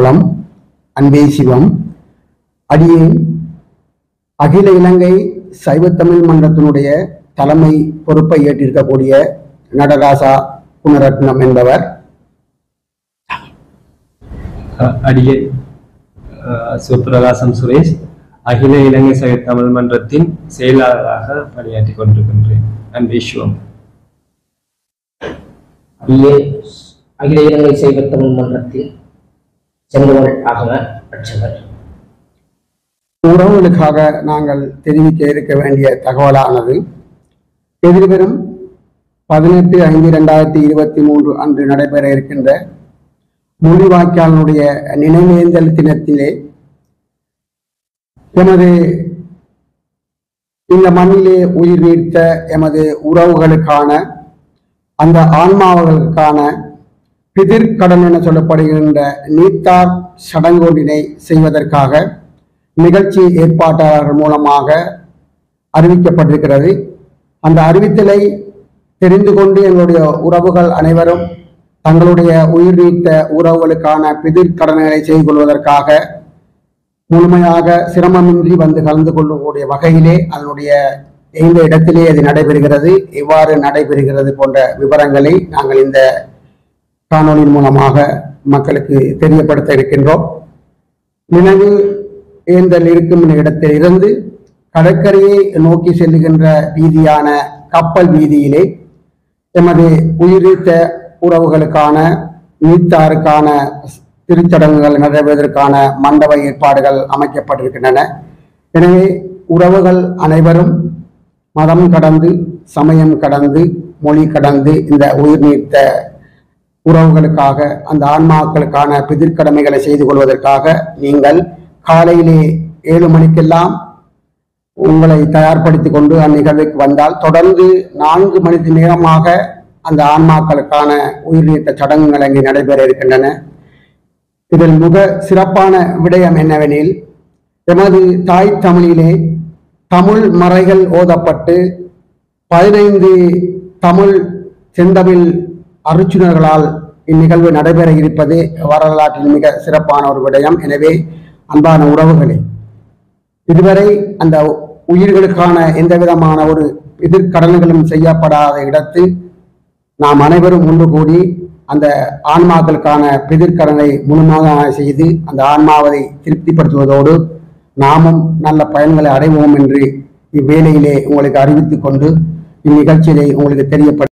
குளம் அன்பே சிவம் அடியேன் அகில இலங்கை சைவத்தமிழ் மன்றத்தினுடைய தலைமை பொறுப்பை ஏற்றிருக்கக்கூடிய நடராசா குணரத்னம் என்பவர் அஹ் அடியே அஹ் சிவபிரகாசம் சுரேஷ் அகில இலங்கை சக தமிழ் மன்றத்தின் செயலாளராக பணியாற்றிக் கொண்டிருக்கின்றேன் அன்பே சிவம் அடியே அகில இலங்கை சைவ தமிழ் மன்றத்தில் செங்கோல் ஆகம அர்ச்சகர் உறவுகளுக்காக நாங்கள் தெரிவிக்க இருக்க வேண்டிய தகவலானது எதிர்வரும் பதினெட்டு ஐந்து இரண்டாயிரத்தி இருபத்தி மூன்று அன்று நடைபெற இருக்கின்ற மொழிவாய்க்காளனுடைய நினைவேந்தல் தினத்திலே எமது இந்த மண்ணிலே உயிர் நீத்த எமது உறவுகளுக்கான அந்த ஆன்மாவுகளுக்கான பிதிர்கடன் என சொல்லப்படுகின்ற நீத்தார் சடங்கொன்றினை செய்வதற்காக நிகழ்ச்சி ஏற்பாட்டாளர் மூலமாக அறிவிக்கப்பட்டிருக்கிறது அந்த அறிவித்தலை தெரிந்து கொண்டு எங்களுடைய உறவுகள் அனைவரும் தங்களுடைய உயிர் நீத்த உறவுகளுக்கான பிதிர் கடன்களை செய்து கொள்வதற்காக முழுமையாக சிரமமின்றி வந்து கலந்து கொள்ளக்கூடிய வகையிலே அதனுடைய எந்த இடத்திலே அது நடைபெறுகிறது எவ்வாறு நடைபெறுகிறது போன்ற விவரங்களை நாங்கள் இந்த காணொளியின் மூலமாக மக்களுக்கு தெரியப்படுத்த இருக்கின்றோம் நினைவு ஏந்தல் இருக்கும் இடத்தில் இருந்து கடற்கரையை நோக்கி செல்லுகின்ற வீதியான கப்பல் வீதியிலே எமது உயிரிழத்த உறவுகளுக்கான நீத்தாருக்கான திருச்சடங்குகள் நிறைவேறுவதற்கான மண்டப ஏற்பாடுகள் அமைக்கப்பட்டிருக்கின்றன எனவே உறவுகள் அனைவரும் மதம் கடந்து சமயம் கடந்து மொழி கடந்து இந்த உயிர் நீத்த உறவுகளுக்காக அந்த ஆன்மாக்களுக்கான பிதிர்க்கடமைகளை செய்து கொள்வதற்காக நீங்கள் காலையிலே ஏழு மணிக்கெல்லாம் உங்களை தயார்படுத்திக் கொண்டு அந்நிகழ்வுக்கு வந்தால் தொடர்ந்து நான்கு மணி நேரமாக அந்த ஆன்மாக்களுக்கான உயிர் நீத்த சடங்குகள் அங்கே நடைபெற இருக்கின்றன இதில் மிக சிறப்பான விடயம் என்னவெனில் எமது தாய் தமிழிலே தமிழ் மறைகள் ஓதப்பட்டு பதினைந்து தமிழ் செந்தமிழ் அருச்சுனர்களால் இந்நிகழ்வு நடைபெற இருப்பது வரலாற்றில் மிக சிறப்பான ஒரு விடயம் எனவே அன்பான உறவுகளே இதுவரை அந்த உயிர்களுக்கான எந்த விதமான ஒரு எதிர்கடன்களும் செய்யப்படாத இடத்து நாம் அனைவரும் ஒன்று கூடி அந்த ஆன்மாக்களுக்கான பிதிர்கடனை முழுமையாக செய்து அந்த ஆன்மாவை திருப்திப்படுத்துவதோடு நாமும் நல்ல பயன்களை அடைவோம் என்று இவ்வேளையிலே உங்களுக்கு அறிவித்துக் கொண்டு இந்நிகழ்ச்சியிலே உங்களுக்கு தெரியப்பட